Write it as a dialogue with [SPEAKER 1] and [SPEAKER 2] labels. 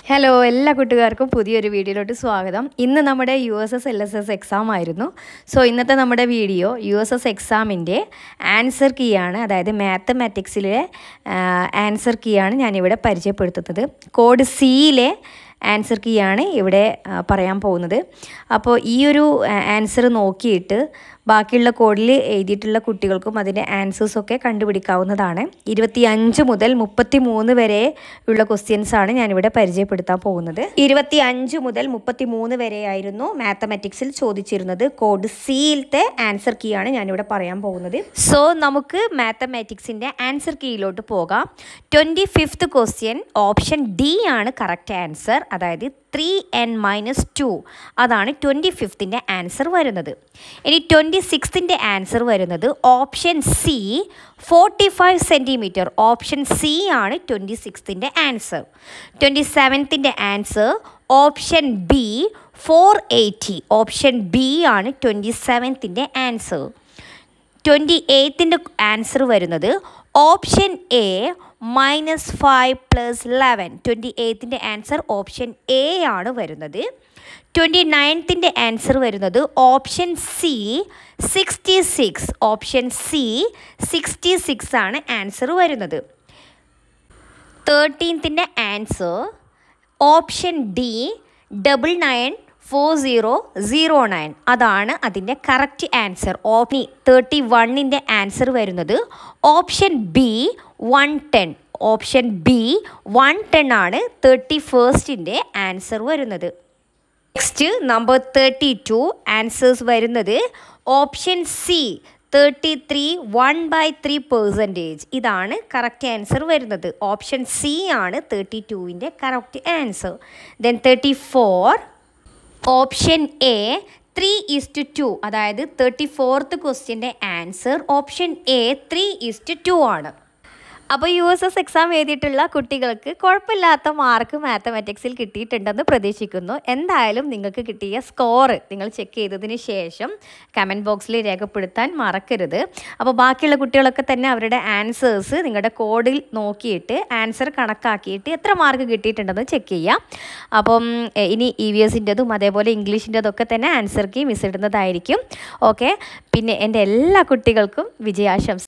[SPEAKER 1] hello എല്ലാ കൂട്ടുകാർക്കും പുതിയൊരു വീഡിയോയിലോട്ട് സ്വാഗതം ഇന്ന് നമ്മുടെ U S S L S S exam ആയിരുന്നു സോ ഇന്നത്തെ നമ്മുടെ വീഡിയോ യു എസ് എസ് എക്സാമിൻ്റെ ആൻസർ കീ ആണ് അതായത് മാത്തമാറ്റിക്സിലെ ആൻസർ കീ ആണ് ഞാനിവിടെ പരിചയപ്പെടുത്തുന്നത് കോഡ് സിയിലെ ആൻസർ കീ ആണ് ഇവിടെ ആ, പറയാൻ പോകുന്നത് അപ്പോൾ ഈ ഒരു ആൻസർ നോക്കിയിട്ട് ബാക്കിയുള്ള കോഡിൽ എഴുതിയിട്ടുള്ള കുട്ടികൾക്കും അതിൻ്റെ ആൻസേഴ്സൊക്കെ കണ്ടുപിടിക്കാവുന്നതാണ് ഇരുപത്തി അഞ്ച് മുതൽ മുപ്പത്തി മൂന്ന് വരെ ഉള്ള ക്വസ്റ്റ്യൻസ് ആണ് ഞാനിവിടെ പരിചയപ്പെടുത്താൻ പോകുന്നത് ഇരുപത്തി അഞ്ച് മുതൽ മുപ്പത്തി മൂന്ന് വരെയായിരുന്നു മാത്തമാറ്റിക്സിൽ ചോദിച്ചിരുന്നത് കോഡ് സിയിലത്തെ ആൻസർ കീ ആണ് ഞാനിവിടെ പറയാൻ പോകുന്നത് സോ നമുക്ക് മാത്തമാറ്റിക്സിൻ്റെ ആൻസർ കീയിലോട്ട് പോകാം twenty fifth question option D ആണ് കറക്റ്റ് ആൻസർ അതായത് ത്രീ എൻ മൈനസ് ടു അതാണ് ട്വൻറ്റി ഫിഫ്ത്തിൻ്റെ ആൻസർ വരുന്നത് ഇനി ട്വൻറ്റി സിക്സ്ത്തിൻ്റെ ആൻസർ വരുന്നത് option C forty five centimetre option C ആണ് ട്വൻറ്റി സിക്സ്ത്തിൻ്റെ ആൻസർ ട്വൻറ്റി സെവൻത്തിൻ്റെ answer option B four eighty option B ആണ് ട്വൻറ്റി സെവൻത്തിൻ്റെ ആൻസർ ട്വൻറ്റി എയ്ത്തിൻ്റെ ആൻസർ വരുന്നത് option A minus five plus eleven twenty എയ്ത്തിൻ്റെ ആൻസർ ഓപ്ഷൻ എ ആണ് വരുന്നത് ട്വൻറ്റി നയൻത്തിൻ്റെ ആൻസർ വരുന്നത് option C sixty six option C sixty six ആണ് answer വരുന്നത് തേർട്ടീൻത്തിൻ്റെ answer option D double nine four zero zero nine അതാണ് അതിൻ്റെ കറക്റ്റ് ആൻസർ ഓപ്നി തേർട്ടി വണ്ണിൻ്റെ ആൻസർ വരുന്നത് option B one ten option B one ten ആണ് തേർട്ടി ഫേസ്റ്റിൻ്റെ ആൻസർ വരുന്നത് next number thirty two answers വരുന്നത് option C thirty three one by three percentage ഇതാണ് കറക്റ്റ് ആൻസർ വരുന്നത് ഓപ്ഷൻ സി ആണ് തേർട്ടി ടുവിൻ്റെ correct answer then thirty four option A three is to two അതായത് thirty fourth ക്വസ്റ്റ്യൻ്റെ answer option A three is to two ആണ് അപ്പോൾ U S S exam എഴുതിയിട്ടുള്ള കുട്ടികൾക്ക് കുഴപ്പമില്ലാത്ത മാർക്ക് മാത്തമാറ്റിക്സിൽ കിട്ടിയിട്ടുണ്ടെന്ന് പ്രതീക്ഷിക്കുന്നു എന്തായാലും നിങ്ങൾക്ക് കിട്ടിയ സ്കോർ നിങ്ങൾ ചെക്ക് ചെയ്തതിന് ശേഷം കമൻറ്റ് ബോക്സിൽ രേഖപ്പെടുത്താൻ മറക്കരുത് അപ്പോൾ ബാക്കിയുള്ള കുട്ടികളൊക്കെ തന്നെ അവരുടെ ആൻസേഴ്സ് നിങ്ങളുടെ കോഡിൽ നോക്കിയിട്ട് ആൻസർ കണക്കാക്കിയിട്ട് എത്ര മാർക്ക് കിട്ടിയിട്ടുണ്ടെന്ന് ചെക്ക് ചെയ്യാം അപ്പം എ, ഇനി ഇ വി എസിൻ്റെതും അതേപോലെ ഇംഗ്ലീഷിൻ്റെതൊക്കെ തന്നെ ആൻസർ കീ മിസ് ഇടുന്നതായിരിക്കും ഓക്കെ പിന്നെ എൻ്റെ എല്ലാ കുട്ടികൾക്കും വിജയാശംസ